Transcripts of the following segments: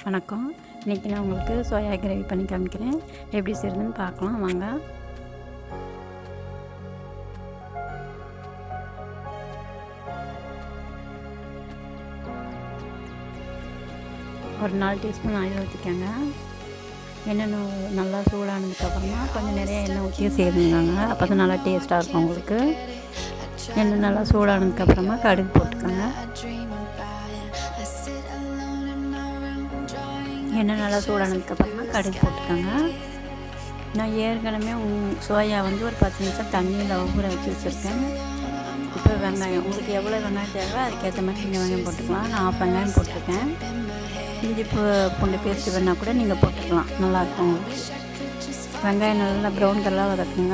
வணக்கம் இன்றைக்கி நான் உங்களுக்கு சோயா கிரேவி பண்ணி காமிக்கிறேன் எப்படி செய்யுதுன்னு பார்க்கலாம் வாங்க ஒரு நாலு டீஸ்பூன் ஆயில் ஊற்றிக்கோங்க எண்ணெய் நல்லா சூடானதுக்கப்புறமா கொஞ்சம் நிறைய எண்ணெய் ஊற்றி செய்துங்க அப்போ தான் நல்லா டேஸ்ட்டாக இருக்கும் உங்களுக்கு எண்ணெய் நல்லா சூடானதுக்கப்புறமா கடுகு போட்டுக்கோங்க எண்ணெய் நல்லா சூடானதுக்கப்புறமா கடுகு போட்டுக்கோங்க நான் ஏற்கனவே சோயா வந்து ஒரு பத்து நிமிஷம் தண்ணியில் ஊற வச்சு வச்சுருக்கேன் இப்போ வெங்காயம் உங்களுக்கு எவ்வளோ வெங்காயம் தேவை அதுக்கேற்ற மாதிரி நீங்கள் வெங்காயம் போட்டுக்கலாம் நான் ஆஃப் வெங்காயம் போட்டிருக்கேன் இஞ்சி பூ பூண்டு பேஸ்ட் வேணால் கூட நீங்கள் போட்டுக்கலாம் நல்லாயிருக்கும் உங்களுக்கு வெங்காயம் நல்லா ப்ரௌன் கலராக வதக்குங்க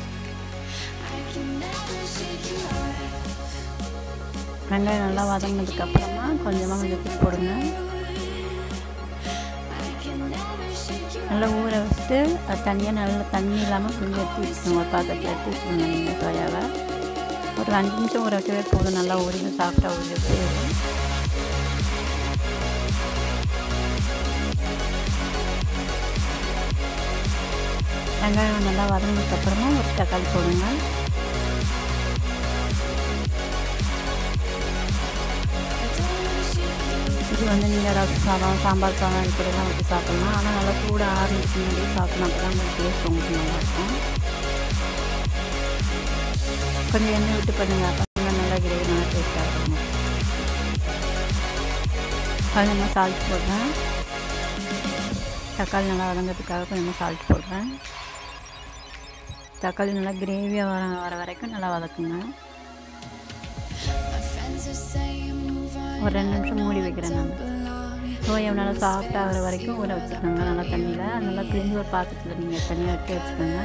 வெங்காயம் நல்லா வதங்கினதுக்கப்புறமா கொஞ்சமாக கொஞ்சம் உப்பு போடுங்க நல்லா ஊற வச்சுட்டு அது தனியாக நல்லா தண்ணி இல்லாமல் கொஞ்சம் எடுத்து வச்சுக்கோங்க ஒரு பாத்திரத்தில் எடுத்து வச்சுக்கோங்க நீங்கள் சோயாவை ஒரு அஞ்சு நிமிஷம் ஊற வைக்கவே போதும் நல்லா ஊறிங்க சாஃப்டாக ஊறி போயிடும் வெங்காயம் நல்லா வதங்கினதுக்கப்புறமா ஒரு தக்காளி போடுங்க இது வந்து நீங்கள் ரசம் சாதம் சாம்பார் சாதம் இப்படிலாம் வச்சு சாப்பிட்லாம் ஆனால் நல்லா சூடாக ஆரம்பிச்சு முன்னாடி சாப்பிட்லாம் அப்போ தான் உங்களுக்கு டேஸ்ட் உங்களுக்கு நல்லாயிருக்கும் கொஞ்சம் எண்ணெய் விட்டு பண்ணுங்கள் அப்போ தான் நல்லா கிரேவி நல்லா டேஸ்ட்டாக இருக்கும் கொஞ்சமாக சால்ட் போடுறேன் தக்காளி நல்லா வதங்கிறதுக்காக கொஞ்சமாக சால்ட் போடுறேன் தக்காளி நல்லா கிரேவியாக வர வர வரைக்கும் நல்லா வதக்குங்க ஒரு ரெண்டு நிமிஷம் மூடி வைக்கிறேன் நான் சோயா நல்லா சாஃப்டாக ஆகிற வரைக்கும் ஊற வச்சுக்கோங்க நல்லா தண்ணியில் நல்லா பிரிஞ்சு ஒரு பாத்திரத்தில் நீங்கள் தனியாக எடுத்து வச்சுக்கோங்க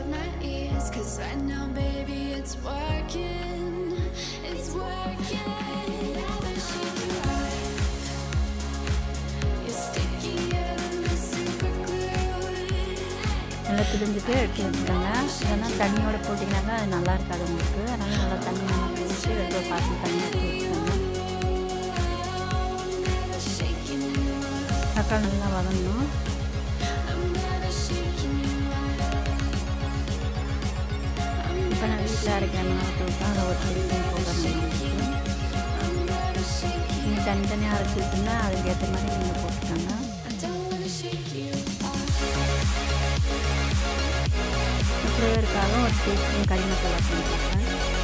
நல்லா பிரிஞ்சுட்டு எடுத்து வச்சுக்கோங்க இல்லைன்னா தண்ணியோட போட்டிங்கனாக்கா அது நல்லா இருக்காது உங்களுக்கு அதனால் நல்லா தண்ணி நல்லா பிரிஞ்சு எடுத்து பார்த்து தண்ணி எடுத்து வச்சுக்கோங்க தக்காளி நல்லா வதங்கணும் இப்போ நான் வீட்டில் அரைக்கிற மிளகாத்தூள் தான் அதை ஒரு டீஸ்பூன் போடுறேன் நீங்கள் தனித்தனியாக அரைச்சி வச்சுருந்தா அதுக்கேற்ற மாதிரி நீங்கள் போட்டுக்கோங்க ஃப்ளேவருக்காக ஒரு டீஸ்பூன் கறி மசாலா போட்டுருக்கேன்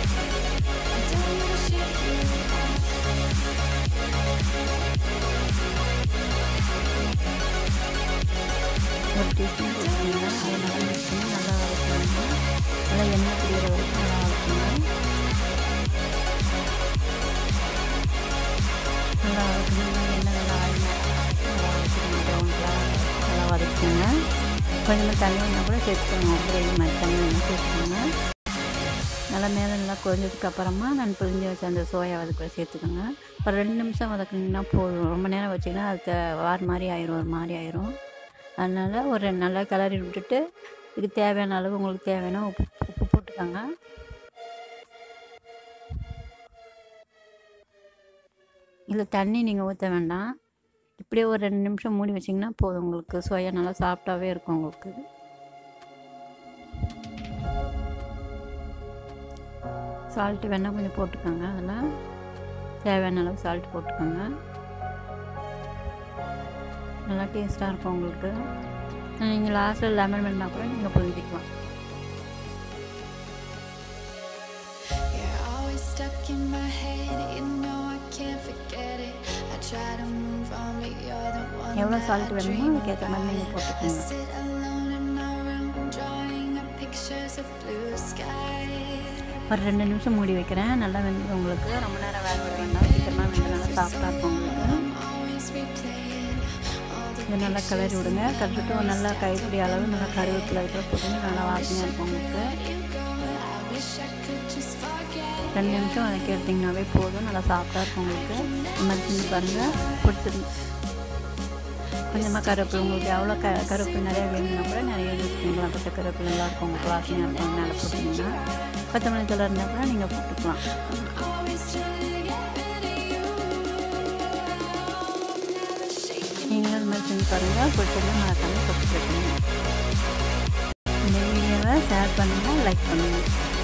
ஒரு டீஸ்பூன் போட்டுக்கோங்க அதை நல்லா மிக்ஸ் பண்ணி நல்லா வதக்கணுங்க நல்லா எண்ணெய் பிடிக்கிற வரைக்கும் நல்லா வதக்கணும் நல்லா வதக்கணும் எண்ணெய் நல்லா ஆயில் நல்லா வதக்கணும் ப்ரௌன் கலர் நல்லா வதக்குங்க கொஞ்சமாக தண்ணி வேணால் கூட சேர்த்துக்கோங்க கிரேவி மாதிரி தண்ணி வேணால் சேர்த்துக்கோங்க நல்லா மேலே நல்லா கொதிஞ்சதுக்கு அப்புறமா நான் புரிஞ்சு வச்ச அந்த சோயா வதக்கில் சேர்த்துக்கோங்க ஒரு ரெண்டு நிமிஷம் வதக்குனீங்கன்னா போதும் ரொம்ப நேரம் வச்சிங்கன்னா அது வார் மாதிரி ஆயிரும் ஒரு மாதிரி ஆயிரும் அதனால் ஒரு ரெண்டு நல்லா கிளறி விட்டுட்டு இதுக்கு தேவையான அளவு உங்களுக்கு தேவையான உப்பு உப்பு போட்டுக்கோங்க இதில் தண்ணி நீங்கள் ஊற்ற வேண்டாம் இப்படியே ஒரு ரெண்டு நிமிஷம் மூடி வச்சிங்கன்னா போதும் உங்களுக்கு சோயா நல்லா சாஃப்டாகவே இருக்கும் உங்களுக்கு சால்ட்டு வேணால் கொஞ்சம் போட்டுக்கோங்க அதில் தேவையான அளவு சால்ட் போட்டுக்கோங்க நல்லா டேஸ்ட்டாக இருக்கும் உங்களுக்கு நீங்கள் லாஸ்ட்டில் லெமன் வேணால் கூட நீங்கள் புரிஞ்சிக்கலாம் stuck in my head, you know I can't forget it. I try to move on, but you're the one எவ்வளோ that சால்ட் I வேணுமோ dream அதுக்கேற்ற மாதிரி நீங்கள் about. I போட்டுக்கோங்க sit alone in my room, drawing up pictures of blue sky. ஒரு ரெண்டு நிமிஷம் மூடி வைக்கிறேன் நல்லா வெந்து உங்களுக்கு ரொம்ப நேரம் வேக விட வேண்டாம் சீக்கிரமாக வெந்து நல்லா சாஃப்டாக இருக்கும் உங்களுக்கு Always replaying all the இதை நல்லா கிளறி விடுங்க கலரிட்டு ஒரு நல்லா கைப்பிடி அளவு நல்லா கருவேப்பிலை கூட போட்டு நல்லா வாசனையாக இருக்கும் உங்களுக்கு you go. I wish I could just forget. ரெண்டு நிமிஷம் வதக்கி எடுத்திங்கனாவே போதும் நல்லா சாஃப்டாக இருக்கும் உங்களுக்கு இந்த மாதிரி செஞ்சு பாருங்கள் பிடிச்சிருந்து கொஞ்சமாக கருவேப்பிலை உங்களுக்கு எவ்வளோ க கருவேப்பிலை நிறையா வேணும்னா கூட நிறைய யூஸ் பண்ணிக்கலாம் பச்சை கருவேப்பிலை நல்லா இருக்கும் உங்களுக்கு வாசனையாக இருக்கும் மேலே போட்டிங்கன்னா கொத்தமல்லி தலை இருந்தால் கூட நீங்கள் போட்டுக்கலாம் Always trying to get rid of you. Never shaking நீங்களும் இந்த பாருங்கள் பிடிச்சிருந்தா மறக்காமல் சப்ஸ்கிரைப் பண்ணுங்கள் இந்த வீடியோவை ஷேர் பண்ணுங்கள் லைக் பண்ணுங்கள்